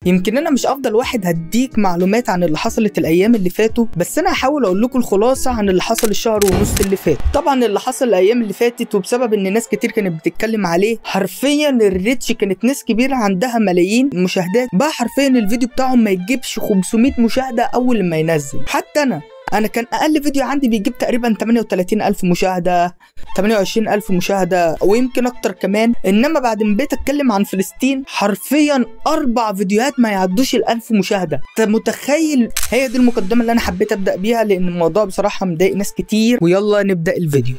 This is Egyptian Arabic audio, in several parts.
يمكن انا مش افضل واحد هديك معلومات عن اللي حصلت الايام اللي فاتوا بس انا هحاول اقول لكم الخلاصه عن اللي حصل الشهر ونص اللي فات طبعا اللي حصل الايام اللي فاتت وبسبب ان ناس كتير كانت بتتكلم عليه حرفيا الريتش كانت ناس كبيره عندها ملايين مشاهدات بقى حرفيا الفيديو بتاعهم ما يجيبش 500 مشاهده اول ما ينزل حتى انا انا كان اقل فيديو عندي بيجيب تقريبا 38 الف مشاهده 28 الف مشاهده ويمكن اكتر كمان انما بعد ما بقيت اتكلم عن فلسطين حرفيا اربع فيديوهات ما يعدوش الالف مشاهده انت متخيل هي دي المقدمه اللي انا حبيت ابدا بيها لان الموضوع بصراحه مضايق ناس كتير ويلا نبدا الفيديو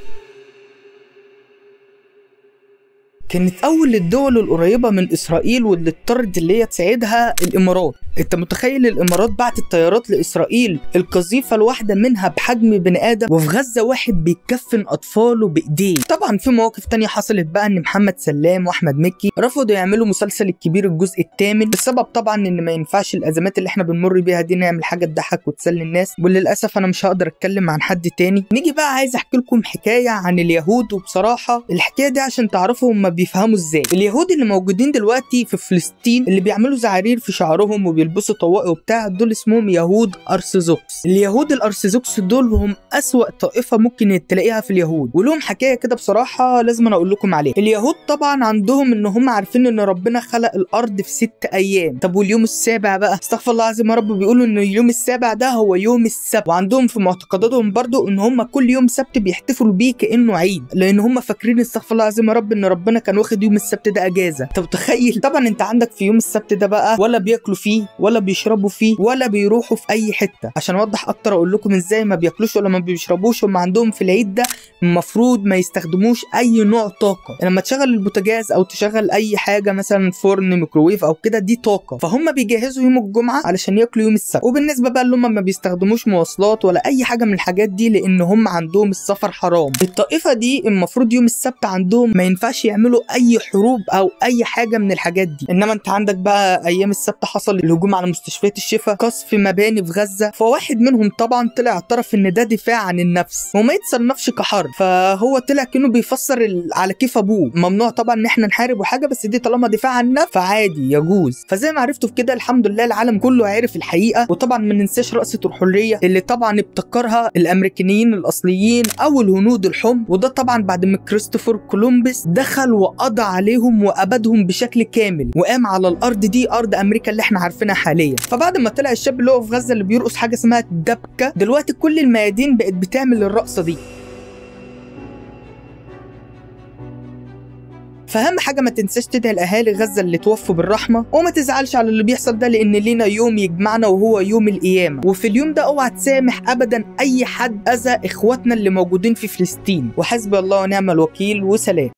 كانت اول الدول القريبه من اسرائيل واللي اضطرت اللي هي تساعدها الامارات انت متخيل الامارات بعتت طيارات لاسرائيل القذيفه الواحده منها بحجم بني ادم وفي غزه واحد بيكفن اطفاله بايديه طبعا في مواقف تانية حصلت بقى ان محمد سلام واحمد مكي رفضوا يعملوا مسلسل الكبير الجزء الثامن بسبب طبعا ان ما ينفعش الازمات اللي احنا بنمر بيها دي نعمل حاجه تضحك وتسلي الناس وللاسف انا مش هقدر اتكلم عن حد تاني نيجي بقى عايز احكي لكم حكايه عن اليهود وبصراحه الحكايه دي عشان تعرفوا هم بيفهموا ازاي اليهود اللي موجودين دلوقتي في فلسطين اللي بيعملوا زعارير في شعرهم وبيلبسوا طواقي وبتاع دول اسمهم يهود ارثوذكس اليهود الارثوذكس دول هم اسوأ طائفه ممكن تلاقيها في اليهود ولهم حكايه كده بصراحه لازم أنا اقول لكم عليها اليهود طبعا عندهم ان هم عارفين ان ربنا خلق الارض في ست ايام طب واليوم السابع بقى استغفر الله العظيم يا رب بيقولوا ان اليوم السابع ده هو يوم السبت وعندهم في معتقداتهم برضو ان هم كل يوم سبت بيحتفلوا بيه كانه عيد لان هم فاكرين استغفر الله العظيم يا رب ان ربنا كان واخد يوم السبت ده اجازه انت متخيل طبعا انت عندك في يوم السبت ده بقى ولا بياكلوا فيه ولا بيشربوا فيه ولا بيروحوا في اي حته عشان اوضح اكتر اقول لكم ازاي ما بياكلوش ولا ما بيشربوش هم عندهم في العيد ده المفروض ما يستخدموش اي نوع طاقه لما تشغل البوتاجاز او تشغل اي حاجه مثلا فرن ميكروويف او كده دي طاقه فهم بيجهزوا يوم الجمعه علشان ياكلوا يوم السبت وبالنسبه بقى اللي هم ما بيستخدموش مواصلات ولا اي حاجه من الحاجات دي لان هم عندهم السفر حرام الطائفه دي المفروض يوم السبت عندهم ما ينفعش يعملوا اي حروب او اي حاجه من الحاجات دي انما انت عندك بقى ايام السبت حصل الهجوم على مستشفيات الشفاء قصف مباني في غزه فواحد منهم طبعا طلع اعترف ان ده دفاع عن النفس وما يتصنفش كحرب فهو طلع كانه بيفسر ال- على كيف ابوه ممنوع طبعا ان احنا نحارب وحاجه بس دي طالما دفاع عن النفس فعادي يجوز فزي ما عرفتوا في كده الحمد لله العالم كله عارف الحقيقه وطبعا ما ننساش رقصه الحريه اللي طبعا ابتكرها الامريكانيين الاصليين او الهنود الحمر وده طبعا بعد ما كريستوفر كولومبس دخل وقضى عليهم وابدهم بشكل كامل وقام على الارض دي ارض امريكا اللي احنا عارفينها حاليا فبعد ما طلع الشاب اللي هو في غزه اللي بيرقص حاجه اسمها الدبكه دلوقتي كل الميادين بقت بتعمل الرقصه دي فاهم حاجه ما تنساش تدعي لاهالي غزه اللي توفوا بالرحمه وما تزعلش على اللي بيحصل ده لان لينا يوم يجمعنا وهو يوم القيامه وفي اليوم ده اوعى تسامح ابدا اي حد اذى اخواتنا اللي موجودين في فلسطين وحسبي الله ونعم الوكيل وسلام